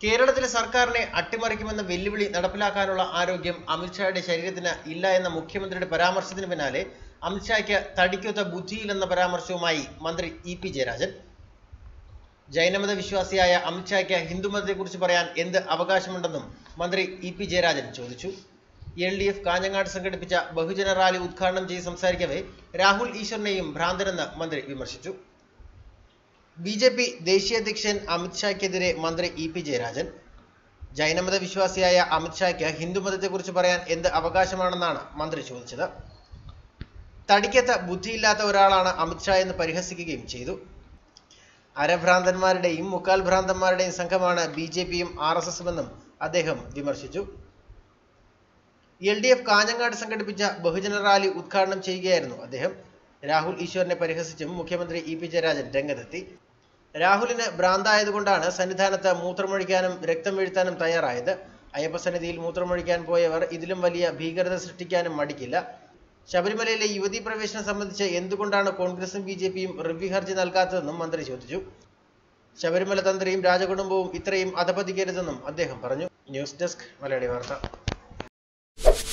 കേരളത്തിലെ സർക്കാരിനെ അട്ടിമറിക്കുമെന്ന വെല്ലുവിളി നടപ്പിലാക്കാനുള്ള ആരോഗ്യം അമിത്ഷായുടെ ശരീരത്തിന് ഇല്ല എന്ന മുഖ്യമന്ത്രിയുടെ പരാമർശത്തിന് പിന്നാലെ അമിത്ഷായ്ക്ക് തടിക്കൊത്ത ബുദ്ധിയില്ലെന്ന പരാമർശവുമായി മന്ത്രി ഇ പി ജയരാജൻ ജൈനമത വിശ്വാസിയായ അമിത്ഷായ്ക്ക് ഹിന്ദുമതത്തെക്കുറിച്ച് പറയാൻ എന്ത് അവകാശമുണ്ടെന്നും മന്ത്രി ഇ പി ജയരാജൻ ചോദിച്ചു എൽ ഡി എഫ് കാഞ്ഞങ്ങാട് സംഘടിപ്പിച്ച ബഹുജന റാലി ഉദ്ഘാടനം ചെയ്ത് സംസാരിക്കവേ രാഹുൽ ഈശ്വറിനെയും ഭ്രാന്തനെന്ന് മന്ത്രി വിമർശിച്ചു ബി ജെ പി ദേശീയ അധ്യക്ഷൻ അമിത്ഷായ്ക്കെതിരെ മന്ത്രി ഇ പി ജയരാജൻ ജൈനമത വിശ്വാസിയായ അമിത്ഷായ്ക്ക് ഹിന്ദുമതത്തെക്കുറിച്ച് പറയാൻ എന്ത് അവകാശമാണെന്നാണ് മന്ത്രി ചോദിച്ചത് തടിക്കത്ത ബുദ്ധിയില്ലാത്ത ഒരാളാണ് അമിത്ഷാ എന്ന് പരിഹസിക്കുകയും ചെയ്തു അരഭ്രാന്തന്മാരുടെയും മുക്കാൽ ഭ്രാന്തന്മാരുടെയും സംഘമാണ് ബി ജെ പിയും ആർ എസ് എസും എന്നും അദ്ദേഹം വിമർശിച്ചു എൽ ഡി എഫ് കാഞ്ഞങ്ങാട് സംഘടിപ്പിച്ച ബഹുജന റാലി ഉദ്ഘാടനം ചെയ്യുകയായിരുന്നു അദ്ദേഹം രാഹുൽ ഈശ്വറിനെ പരിഹസിച്ചും മുഖ്യമന്ത്രി ഇ പി ജയരാജൻ രംഗത്തെത്തി രാഹുലിന് ഭ്രാന്തായതുകൊണ്ടാണ് സന്നിധാനത്ത് മൂത്രമൊഴിക്കാനും രക്തം വീഴ്ത്താനും തയ്യാറായത് അയ്യപ്പസന്നിധിയിൽ മൂത്രമൊഴിക്കാൻ പോയവർ ഇതിലും വലിയ ഭീകരത സൃഷ്ടിക്കാനും മടിക്കില്ല ശബരിമലയിലെ യുവതീ പ്രവേശനം സംബന്ധിച്ച് എന്തുകൊണ്ടാണ് കോൺഗ്രസും ബി ജെ പിയും റിവ്യൂ ഹർജി നൽകാത്തതെന്നും മന്ത്രി ചോദിച്ചു ശബരിമല തന്ത്രിയും രാജകുടുംബവും ഇത്രയും അധപതിക്കരുതെന്നും അദ്ദേഹം പറഞ്ഞു ന്യൂസ് ഡെസ്ക് മലയാളി വാർത്ത